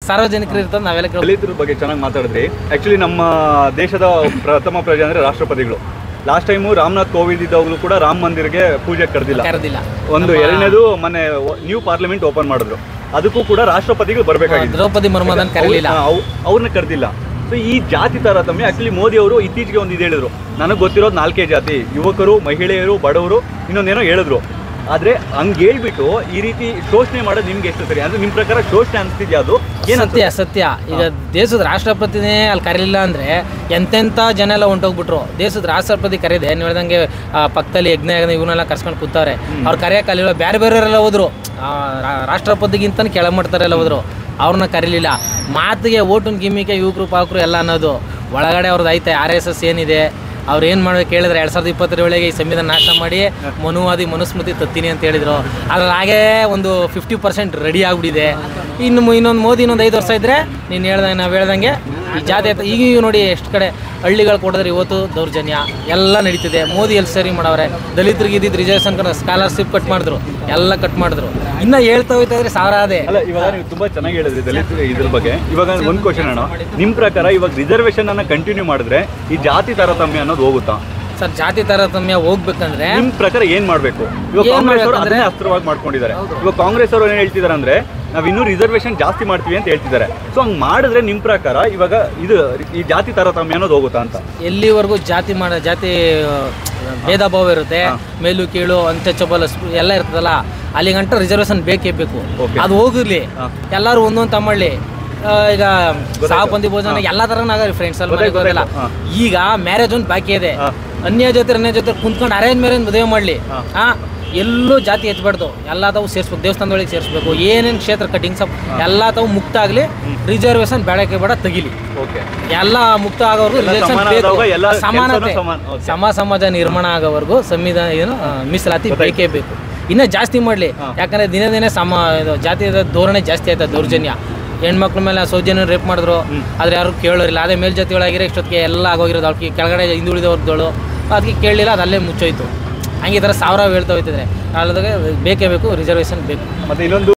ಸಾರ್ವಜನಿಕರು ಇರ್ತದೆ ನಾವೆಲ್ಲ ಕೇಳ್ ದಲಿತರ ಬಗ್ಗೆ ಚೆನ್ನಾಗಿ ಮಾತಾಡಿದ್ರಿ ಆಕ್ಚುಲಿ ನಮ್ಮ ದೇಶದ ಪ್ರಥಮ ಪ್ರಜೆ ಅಂದ್ರೆ ರಾಷ್ಟ್ರಪತಿಗಳು ಲಾಸ್ಟ್ ಟೈಮು ರಾಮನಾಥ್ ಕೋವಿಂದ್ ಇದ್ದಾಗಲೂ ಕೂಡ ರಾಮ ಮಂದಿರ್ಗೆ ಪೂಜೆ ಕರೆದಿಲ್ಲ ಕರೆದಿಲ್ಲ ಒಂದು ಎರಡನೇದು ಮೊನ್ನೆ ನ್ಯೂ ಪಾರ್ಲಿಮೆಂಟ್ ಓಪನ್ ಮಾಡಿದ್ರು ಅದಕ್ಕೂ ಕೂಡ ರಾಷ್ಟ್ರಪತಿಗಳು ಬರಬೇಕಾಗಿತ್ತು ದ್ರೌಪದಿ ಮುರ್ಮುದನ್ ಕರೀಲಿಲ್ಲ ಅವ್ರನ್ನ ಕರೆದಿಲ್ಲ ಸೊ ಈ ಜಾತಿ ತಾರತಮ್ಯ ಆಕ್ಚುಲಿ ಮೋದಿ ಅವರು ಇತ್ತೀಚೆಗೆ ಒಂದು ಇದು ಹೇಳಿದ್ರು ನನಗೆ ಗೊತ್ತಿರೋದು ನಾಲ್ಕೇ ಜಾತಿ ಯುವಕರು ಮಹಿಳೆಯರು ಬಡವರು ಇನ್ನೊಂದೇನೋ ಹೇಳಿದ್ರು ಆದ್ರೆ ಹಂಗೆ ಹೇಳ್ಬಿಟ್ಟು ಈ ರೀತಿ ಶೋಷಣೆ ಮಾಡೋದು ನಿಮ್ಗೆ ಎಷ್ಟು ಸರಿ ಅಂದ್ರೆ ನಿಮ್ ಪ್ರಕಾರ ಶೋಷಣೆ ಅನ್ಸ್ತಿದ್ಯಾ ಅದು ಏನ್ ಸತ್ಯ ಸತ್ಯ ಈಗ ದೇಶದ ರಾಷ್ಟ್ರಪತಿನೇ ಅಲ್ಲಿ ಕರೀಲಿಲ್ಲ ಅಂದ್ರೆ ಎಂತೆಂಥ ಜನ ಎಲ್ಲ ಹೊಂಟೋಗ್ಬಿಟ್ರು ದೇಶದ ರಾಷ್ಟ್ರಪತಿ ಕರೀದೆ ನೀವು ಹೇಳ್ದಂಗೆ ಆ, ಪಕ್ಕದಲ್ಲಿ ಯಜ್ಞ ಯಜ್ಞ ಇವನ್ನೆಲ್ಲ ಕರ್ಸ್ಕೊಂಡು ಕೂತಾರೆ ಅವ್ರು ಕರೆಯಕ್ಕೆ ಅಲ್ಲಿಲ್ಲ ಬೇರೆ ಬೇರೆಯವರೆಲ್ಲ ಹೋದ್ರು ಆ, ರಾ- ರಾಷ್ಟ್ರಪತಿಗಿಂತ ಕೆಳಮಟ್ಟದವರೆಲ್ಲ ಹೋದ್ರು ಅವ್ರನ್ನ ಕರೀಲಿಲ್ಲ ಮಾತಿಗೆ ಓಟುನ್ ಗಿಮ್ಮಿಗೆ ಯುವಕರು ಪಾಕರು ಎಲ್ಲ ಅನ್ನೋದು ಒಳಗಡೆ ಅವ್ರದ್ದು ಐತೆ ಆರ್ ಎಸ್ ಎಸ್ ಏನಿದೆ ಅವ್ರು ಏನು ಮಾಡ್ಬೇಕು ಹೇಳಿದ್ರೆ ಎರಡು ಸಾವಿರದ ಇಪ್ಪತ್ತರ ವೇಳೆಗೆ ಈ ಸಂವಿಧಾನ ನಾಶ ಮಾಡಿ ಮನುವಾದಿ ಮನುಸ್ಮೃತಿ ತತ್ತೀನಿ ಅಂತ ಹೇಳಿದ್ರು ಅದ್ರಲ್ಲಿ ಹಾಗೇ ಒಂದು ಫಿಫ್ಟಿ ಪರ್ಸೆಂಟ್ ರೆಡಿ ಆಗ್ಬಿಟ್ಟಿದೆ ಇನ್ನು ಮು- ಇನ್ನೊಂದು ಮೋದಿ ಇನ್ನೊಂದು ಐದು ವರ್ಷ ಇದ್ದರೆ ನೀನು ಹೇಳ್ದಂಗೆ ನಾವು ಹೇಳ್ದಂಗೆ ಈ ಜಾತಿ ಆಯ್ತು ಈಗ ಈಗ ನೋಡಿ ಎಷ್ಟು ಕಡೆ ಹಳ್ಳಿಗಳು ಕೊಡಿದ್ರೆ ಇವತ್ತು ದೌರ್ಜನ್ಯ ಎಲ್ಲ ನಡೀತಿದೆ ಮೋದಿ ಎಲ್ಲಿ ಸರಿ ಮಾಡವ್ರೆ ದಲಿತರಿಗೆ ಇದ್ದಿದ್ದು ರಿಸರ್ವೇಷನ್ ಸ್ಕಾಲರ್ಶಿಪ್ ಕಟ್ ಮಾಡಿದ್ರು ಎಲ್ಲ ಕಟ್ ಮಾಡಿದ್ರು ಇನ್ನು ಹೇಳ್ತಾ ಹೋಯ್ತಾ ಇದ್ರೆ ಸಾವಿರ ಅದೇ ಅಲ್ಲ ಇವಾಗ ನೀವು ತುಂಬಾ ಚೆನ್ನಾಗಿ ಹೇಳಿದ್ರಿ ದಲಿತ ಇದ್ರ ಬಗ್ಗೆ ಇವಾಗ ಒಂದ್ ಕ್ವಶನ್ ಅಣ್ಣ ನಿಮ್ ಪ್ರಕಾರ ಇವಾಗ ರಿಸರ್ವೇಶನ್ ಅನ್ನ ಕಂಟಿನ್ಯೂ ಮಾಡಿದ್ರೆ ಈ ಜಾತಿ ತಾರತಮ್ಯ ಅನ್ನೋದು ಹೋಗುತ್ತಾ ಸರ್ ಜಾತಿ ತಾರತಮ್ಯ ಹೋಗ್ಬೇಕಂದ್ರೆ ನಿಮ್ ಪ್ರಕಾರ ಏನ್ ಮಾಡ್ಬೇಕು ಇವಾಗ ಏನ್ ಕಾಂಗ್ರೆಸ್ ಅವರು ಮಾಡ್ಬೇಕಂದ್ರೆ- ಅದನ್ನೇ ಅಸ್ತ್ರವಾಗಿ ಮಾಡ್ಕೊಂಡಿದ್ದಾರೆ ಇವಾಗ ಕಾಂಗ್ರೆಸ್ ಅವರು ಏನ್ ಹೇಳ್ತಿದಾರೆ ಅಂದ್ರೆ ನಾವ್ ಇನ್ನೂ ರಿಸರ್ವೇಶನ್ ಜಾಸ್ತಿ ಮಾಡ್ತೀವಿ ಅಂತ ಹೇಳ್ತಿದ್ದಾರೆ ಸೊ ಹಂಗ್ ಮಾಡಿದ್ರೆ ನಿಮ್ ಪ್ರಕಾರ ಇವಾಗ ಇದು ಈ ಜಾತಿ ತಾರತಮ್ಯ ಅನ್ನೋದು ಹೋಗುತ್ತಾ ಅಂತ ಎಲ್ಲಿವರೆಗೂ ಜಾತಿ ಮಾಡ ಜಾತಿ ಆ, ಭೇದ ಭಾವ ಇರುತ್ತೆ ಮೇಲು ಕೀಳು ಅನ್ಟಚಬಲ್ ಎಲ್ಲ ಇರ್ತದಲ್ಲ ಅಲ್ಲಿಗಂಟ ರಿಸರ್ವೇಷನ್ ಬೇಕೇ ಬೇಕು Okay. ಅದು ಹೋಗಿರ್ಲಿ ಹಾ. ಎಲ್ಲರೂ ಒಂದೊಂದು ತಮ್ಮಳ್ಳಿ ಆ, ಈಗ ಸಾಪಂದಿ ಭೋಜನ ಎಲ್ಲ ಥರನೂ ಆಗಲಿ ಫ್ರೆಂಡ್ಸ್ ಅಲ್ಲಿ ಮನೆಗೆ ಗೊತ್ತಾಯ್ತು, ಹೋಗಲ್ಲ ಗೊತ್ತಾಯ್ತು. ಈಗ ಮ್ಯಾರೇಜ್ ಒಂದು ಬಾಕಿ ಇದೆ ಹಾ. ಅನ್ಯ ಜೊತೆ ಅನ್ಯ ಜೊತೆ ಕುಂತ್ಕೊಂಡು ಅರೇಂಜ್ ಮ್ಯಾರೇಜ್ ಮದುವೆ ಮಾಡಲಿ ಹಾ. ಹಾ ಎಲ್ಲೂ ಜಾತಿ ಎತ್ಬಾರ್ದು ಎಲ್ಲ ತಾವು ಸೇರಿಸ್ಬೇಕು ದೇವಸ್ಥಾನದೊಳಗೆ ಸೇರಿಸ್ಬೇಕು ಏನೇನು ಕ್ಷೇತ್ರ ಕಟಿಂಗ್ಸ್ ಎಲ್ಲ ತಾವು ಮುಕ್ತ ಆಗಲಿ ರಿಸರ್ವೇಷನ್ ಬೇಡಕ್ಕೆ ಬೇಡ ತೆಗಿಲಿ ಓಕೆ ಎಲ್ಲ ಮುಕ್ತ ಆಗೋವರೆಗೂ ಎಲ್ಲ ರಿಲೇಷನ್ ಸಮಾನ ಬೇಕು ಆದಾಗ ಎಲ್ಲ ಸಮಾನತೆ ಕೆಲ್ಸನೂ ಸಮಾನ. Okay. ಸಮ ಸಮಾಜ ನಿರ್ಮಾಣ ಆಗೋವರೆಗೂ ಸಂವಿಧಾನ ಏನು ಆ, ಮೀಸಲಾತಿ ಗೊತ್ತಾಯ್ತು. ಬೇಕೇ ಬೇಕು ಇನ್ನ ಜಾಸ್ತಿ ಮಾಡಲಿ ಹಾ. ಯಾಕಂದ್ರೆ ದಿನ ದಿನ ಸಮ ಇದು ಜಾತಿಯ ಧೋರಣೆ ಜಾಸ್ತಿ ಆಯ್ತದೆ ದೌರ್ಜನ್ಯ ಹೆಣ್ಮಕ್ಳ ಮೇಲೆ ಸೌಜನ್ಯ ರೇಪ್ ಮಾಡಿದ್ರು ಆದ್ರೆ ಯಾರು ಕೇಳೋರಿಲ್ಲ ಅದೇ ಮೇಲ್ಜಾತಿಗಳಾಗಿರೋ ಇಷ್ಟೊತ್ತಿಗೆ ಎಲ್ಲ ಆಗೋಗಿರೋದು ಅವ್ರಿಗೆ ಕೆಳಗಡೆ ಹಿಂದುಳಿದವ್ರದಳು ಅದಕ್ಕೆ ಕೇಳಲಿಲ್ಲ ಅದು ಅಲ್ಲೇ ಮುಚ್ಚೋಯ್ತು ಹಂಗೆ ಈ ಥರ ಸಾವಿರ ಹೇಳ್ತಾ ಹೋಯ್ತಿದ್ರೆ ಅಲ್ಲದಾಗ ಬೇಕೇ ಬೇಕು ರಿಸರ್ವೇಷನ್ ಬೇಕು ಮತ್ತೆ ಇನ್ನೊಂದು